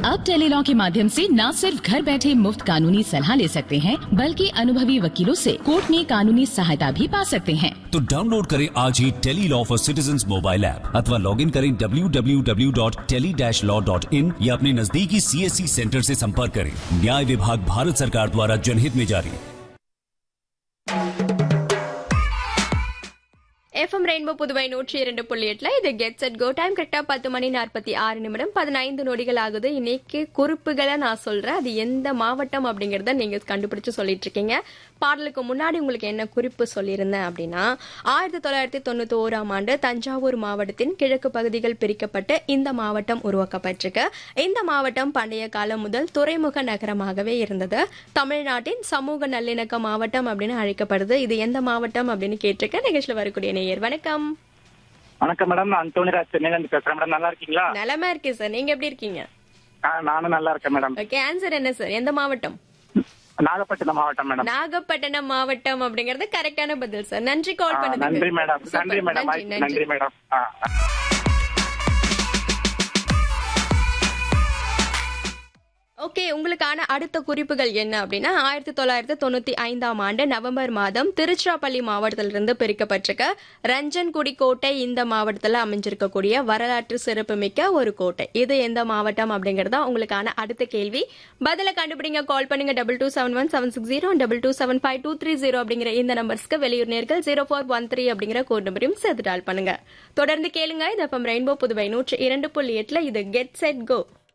अब टेलीलॉ के माध्यम से न सिर्फ घर बैठे मुफ्त कानूनी सलाह ले सकते हैं बल्कि अनुभवी वकीलों से कोर्ट में कानूनी सहायता भी पा सकते हैं तो डाउनलोड करें आज ही tele law for citizen mobile app अथवा लॉग इन करें www.tele-law.in या अपने नजदीकी सीएससी सेंटर से संपर्क करें न्याय विभाग भारत सरकार द्वारा जनहित में जारी எஃப்எம் ரெயின்போ புதுவை நூற்றி இரண்டு புள்ளி எட்டுல இது கெட் செட் கோ டைம் கரெக்டா பத்து மணி நாற்பத்தி ஆறு நிமிடம் பதினைந்து நொடிகள் ஆகுது இன்னைக்கு குறிப்புகளை நான் சொல்றேன் அது எந்த மாவட்டம் அப்படிங்கறத நீங்க கண்டுபிடிச்சு சொல்லிட்டு இருக்கீங்க பாடலுக்கு முன்னாடி உங்களுக்கு என்ன குறிப்பு சொல்லியிருந்தேன் அப்படின்னா ஆயிரத்தி தொள்ளாயிரத்தி தொண்ணூத்தி ஓராம் ஆண்டு தஞ்சாவூர் மாவட்டத்தின் கிழக்கு பகுதிகள் பிரிக்கப்பட்டு இந்த மாவட்டம் உருவாக்கப்பட்டிருக்கு இந்த மாவட்டம் பண்டைய காலம் முதல் துறைமுக நகரமாகவே இருந்தது தமிழ்நாட்டின் சமூக நல்லிணக்க மாவட்டம் அப்படின்னு அழைக்கப்படுது இது எந்த மாவட்டம் அப்படின்னு கேட்டிருக்க நிகழ்ச்சியில் வரக்கூடிய நேயர் வணக்கம் வணக்கம் மேடம் நான் அந்தோனிராஜ் சென்னையில பேசுறேன் மேடம் நல்லா இருக்கீங்களா நலமா இருக்கு சார் நீங்க எப்படி இருக்கீங்க ஆ, நானும் நல்லா இருக்கேன் மேடம் ஓகே ஆன்சர் என்ன சார் எந்த மாவட்டம் நாகப்பட்டினம் மாவட்டம் மேடம் நாகப்பட்டினம் மாவட்டம் அப்படிங்கறது கரெக்டான பதில் சார் நன்றி ஆ, கால் பண்ணதுக்கு நன்றி மேடம் Super. நன்றி மேடம் நன்றி நன்றி நன்றி மேடம் ஆ, ஆ. ஓகே உங்களுக்கான அடுத்த குறிப்புகள் என்ன அப்படின்னா ஆயிரத்தி தொள்ளாயிரத்தி தொண்ணூத்தி ஐந்தாம் ஆண்டு நவம்பர் மாதம் திருச்சிராப்பள்ளி மாவட்டத்திலிருந்து பிரிக்கப்பட்டிருக்க ரஞ்சன்குடி கோட்டை இந்த மாவட்டத்தில் அமைஞ்சிருக்கக்கூடிய வரலாற்று சிறப்புமிக்க ஒரு கோட்டை இது எந்த மாவட்டம் அப்படிங்கறதா உங்களுக்கான அடுத்த கேள்வி பதில கண்டுபிடிங்க கால் பண்ணுங்க double two seven one seven six zero double two seven five two three zero அப்படிங்கிற இந்த நம்பர்ஸ்க்கு வெளியூர் நேர்கள் ஜீரோ ஃபோர் ஒன் த்ரீ அப்படிங்கிற கோட் நம்பரையும் சேர்த்து டால் பண்ணுங்க தொடர்ந்து கேளுங்க இது ரெயின்போ புதுவை நூற்று இரண்டு புள்ளி எட்டுல இது கெட் செட் கோ